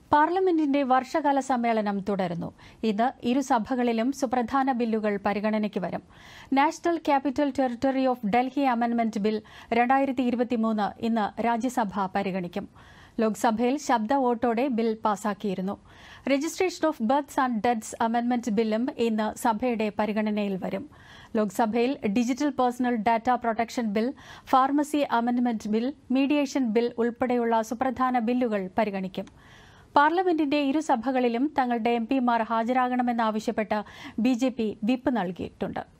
പാർലമെന്റിന്റെ വർഷകാല സമ്മേളനം തുടരുന്നു ഇന്ന് ഇരുസഭകളിലും സുപ്രധാന ബില്ലുകൾ പരിഗണനയ്ക്ക് വരും National Capital Territory of Delhi amendment bill രണ്ടായിരത്തി ഇരുപത്തിമൂന്ന് ഇന്ന് രാജ്യസഭ പരിഗണിക്കും ലോക്സഭയിൽ ശബ്ദ വോട്ടോടെ ബിൽ പാസാക്കിയിരുന്നു registration of birth and deaths amendment ബില്ലും ഇന്ന് സഭയുടെ പരിഗണനയിൽ വരും ലോക്സഭയിൽ digital personal data protection bill pharmacy amendment bill mediation bill ഉൾപ്പെടെയുള്ള സുപ്രധാന ബില്ലുകൾ പരിഗണിക്കും പാർലമെന്റിന്റെ ഇരുസഭകളിലും തങ്ങളുടെ എം പിമാർ ഹാജരാകണമെന്നാവശ്യപ്പെട്ട് ബി ജെ പി വിപ്പ് നൽകിയിട്ടുണ്ട്